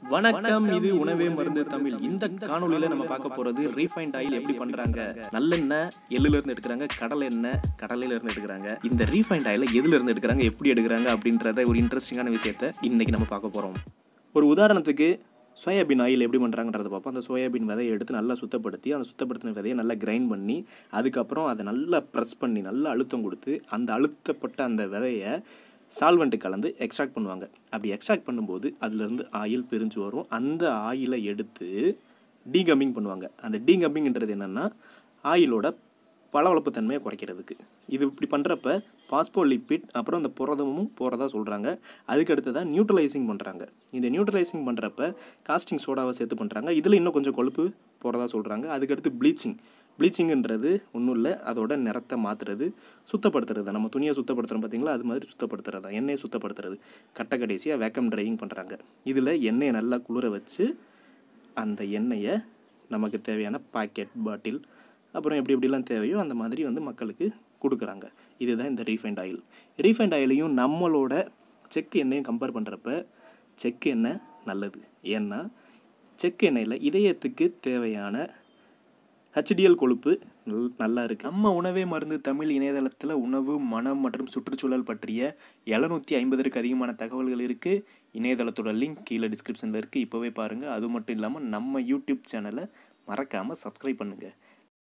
வணக்கம் இது உணவே மருந்து தமிழ் இந்த காணொளியில நம்ம பார்க்க போறது ரீஃபைண்ட் ஆயில் எப்படி பண்றாங்க நல்லெண்ணெய் எள்ளுல இருந்து எடுக்கிறாங்க கடலை எண்ணெய் கடலையில இருந்து எடுக்கிறாங்க இந்த ரீஃபைண்ட் ஆயில எதுல இருந்து எடுக்கிறாங்க எப்படி எடுக்கிறாங்க அப்படின்றத ஒரு இன்ட்ரெஸ்டிங்கான விஷயத்த இன்னைக்கு நம்ம பார்க்க போறோம் ஒரு உதாரணத்துக்கு சோயாபீன் ஆயில் எப்படி பண்ணுறாங்கன்றத பார்ப்போம் அந்த சோயாபீன் விதையை எடுத்து நல்லா சுத்தப்படுத்தி அந்த சுத்தப்படுத்தின விதையை நல்லா கிரைண்ட் பண்ணி அதுக்கப்புறம் அதை நல்லா ப்ரெஸ் பண்ணி நல்லா அழுத்தம் கொடுத்து அந்த அழுத்தப்பட்ட அந்த விதையை சால்வெண்ட்டு கலந்து எக்ஸ்ட்ராக்ட் பண்ணுவாங்க அப்படி எக்ஸ்ட்ராக்ட் பண்ணும்போது அதுலேருந்து ஆயில் பிரிஞ்சு வரும் அந்த ஆயிலை எடுத்து டீகம்மிங் பண்ணுவாங்க அந்த டீகம்மிங்ன்றது என்னென்னா ஆயிலோட பளபளப்பு தன்மையை குறைக்கிறதுக்கு இது இப்படி பண்ணுறப்ப பாஸ்போலிப்பிட் அப்புறம் அந்த புரதமும் போகிறதா சொல்கிறாங்க அதுக்கு அடுத்ததாக நியூட்ரலைசிங் பண்ணுறாங்க இந்த நியூட்ரலைசிங் பண்ணுறப்ப காஸ்டிங் சோடாவை சேர்த்து பண்ணுறாங்க இதில் இன்னும் கொஞ்சம் கொழுப்பு போகிறதா சொல்கிறாங்க அதுக்கடுத்து ப்ளீச்சிங் ப்ளீச்சிங்ன்றது ஒன்றும் இல்லை அதோட நிறத்தை மாற்றுறது சுத்தப்படுத்துறது நம்ம துணியை சுத்தப்படுத்துகிறோம் பார்த்தீங்களா அது மாதிரி சுத்தப்படுத்துறது தான் எண்ணெயை சுத்தப்படுத்துறது கட்ட கடைசியாக வேக்கம் ட்ரையிங் பண்ணுறாங்க இதில் எண்ணெயை நல்லா குளிர வச்சு அந்த எண்ணெயை நமக்கு தேவையான பாக்கெட் பாட்டில் அப்புறம் எப்படி எப்படிலாம் தேவையோ அந்த மாதிரி வந்து மக்களுக்கு கொடுக்குறாங்க இதுதான் இந்த ரீஃபைண்ட் ஆயில் ரீஃபைண்ட் ஆயிலையும் நம்மளோட செக்கு எண்ணெயும் கம்பேர் பண்ணுறப்ப செக்கு எண்ணெய் நல்லது ஏன்னா செக்கு எண்ணெயில் இதயத்துக்கு தேவையான ஹெச்டிஎல் கொழுப்பு நல்- நல்லா இருக்குது நம்ம உணவே மருந்து தமிழ் இணையதளத்தில் உணவு மனம் மற்றும் சுற்றுச்சூழல் பற்றிய எழுநூற்றி ஐம்பதற்கு அதிகமான தகவல்கள் இருக்குது இணையதளத்தோட லிங்க் கீழே டிஸ்கிரிப்ஷனில் இருக்குது இப்போவே பாருங்கள் அது மட்டும் இல்லாமல் நம்ம யூடியூப் சேனலை மறக்காமல் சப்ஸ்கிரைப் பண்ணுங்கள்